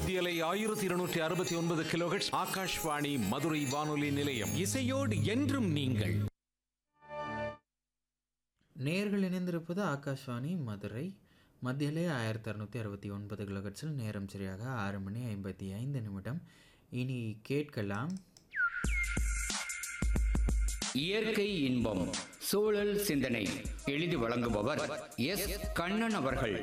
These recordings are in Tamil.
மத்தியலை ஆயிரத்தி இருநூற்றி அறுபத்தி ஒன்பது கிலோஹெட்ஸ் ஆகாஷ்வாணி மதுரை வானொலி நிலையம் இசையோடு என்றும் நீங்கள் நேர்கள் இணைந்திருப்பது ஆகாஷ்வாணி மதுரை மத்தியிலே ஆயிரத்தி அறுநூற்றி அறுபத்தி ஒன்பது கிலோகட்ஸில் நேரம் சரியாக ஆறு மணி ஐம்பத்தி ஐந்து நிமிடம் இனி கேட்கலாம் இயற்கை இன்பம் சூழல் சிந்தனை எழுதி வழங்குபவர் எஸ் கண்ணன் அவர்கள்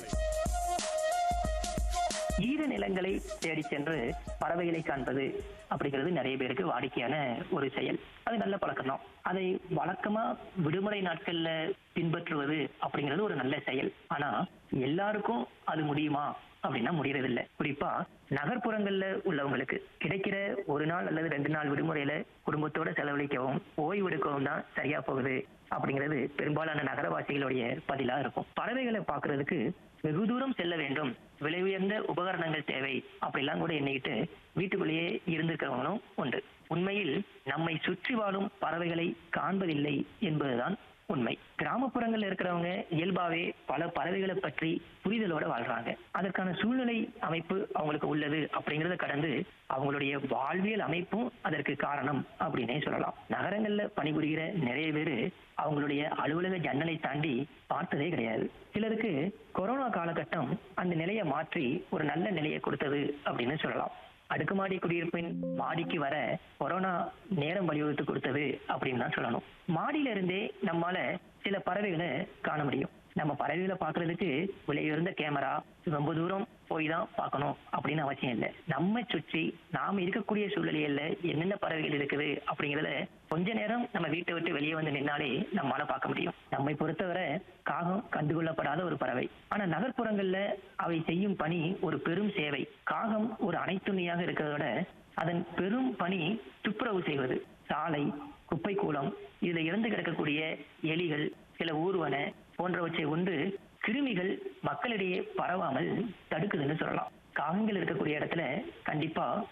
ஈர நிலங்களை தேடி சென்று பறவைகளை காண்பது அப்படிங்கிறது நிறைய பேருக்கு வாடிக்கையான ஒரு செயல் அது நல்ல பழக்கம் தான் அதை வழக்கமா விடுமுறை நாட்கள்ல பின்பற்றுவது அப்படிங்கிறது ஒரு நல்ல செயல் ஆனா எல்லாருக்கும் அது முடியுமா அப்படின்னா முடியறதில்ல குறிப்பா நகர்ப்புறங்கள்ல உள்ளவங்களுக்கு கிடைக்கிற ஒரு நாள் அல்லது ரெண்டு நாள் விடுமுறையில குடும்பத்தோட செலவழிக்கவும் ஓய்வு எடுக்கவும் தான் சரியா போகுது அப்படிங்கிறது பெரும்பாலான நகரவாசிகளுடைய பதிலா இருக்கும் பறவைகளை பார்க்கிறதுக்கு வெகு தூரம் செல்ல வேண்டும் விலை உயர்ந்த உபகரணங்கள் தேவை அப்படிலாம் கூட எண்ணிக்கிட்டு வீட்டுக்குள்ளேயே இருந்திருக்கிறவங்களும் உண்டு உண்மையில் நம்மை சுற்றி வாழும் பறவைகளை காண்பதில்லை என்பதுதான் உண்மை கிராமப்புறங்கள்ல இருக்கிறவங்க இயல்பாவே பல பறவைகளை பற்றி புரிதலோட வாழ்றாங்க அதற்கான சூழ்நிலை அமைப்பு அவங்களுக்கு உள்ளது அப்படிங்கறத கடந்து அவங்களுடைய வாழ்வியல் அமைப்பும் அதற்கு காரணம் அப்படின்னே சொல்லலாம் நகரங்கள்ல பணிபுரிகிற நிறைய பேரு அவங்களுடைய அலுவலக ஜன்னலை தாண்டி பார்த்ததே கிடையாது சிலருக்கு கொரோனா காலகட்டம் அந்த நிலையை மாற்றி ஒரு நல்ல நிலையை கொடுத்தது அப்படின்னு சொல்லலாம் அடுக்குமாடி குடியிருப்பின் மாடிக்கு வர கொரோனா நேரம் வழிவகுத்து கொடுத்தது அப்படின்னு தான் சொல்லணும் மாடியில இருந்தே நம்மால சில பறவைகளை காண முடியும் நம்ம பறவைகளை பார்க்கிறதுக்கு விலையுயர்ந்த கேமரா ரொம்ப தூரம் போய் தான் பார்க்கணும் அப்படின்னு அவசியம் இல்லை நம்ம சுற்றி நாம இருக்கக்கூடிய சூழ்நிலையில என்னென்ன பறவைகள் இருக்குது அப்படிங்கறத கொஞ்ச நேரம் நம்ம வீட்டை விட்டு வெளியே வந்து நின்னாலே நம்மளால பார்க்க முடியும் நம்மை பொறுத்தவரை காகம் கண்டுகொள்ளப்படாத ஒரு பறவை ஆனா நகர்ப்புறங்கள்ல அவை செய்யும் பணி ஒரு பெரும் சேவை காகம் ஒரு அனைத்துணையாக இருக்கிறதோட அதன் பெரும் பணி துப்புரவு செய்வது சாலை குப்பை கூலம் இதுல இறந்து கிடக்கக்கூடிய எலிகள் சில ஊர்வன போன்றவற்றை உண்டு கிருமிகள் மக்களிடையே பரவாமல் தடுக்குதுன்னு சொல்லலாம் காகங்கள் இருக்கக்கூடிய இடத்துல கண்டிப்பா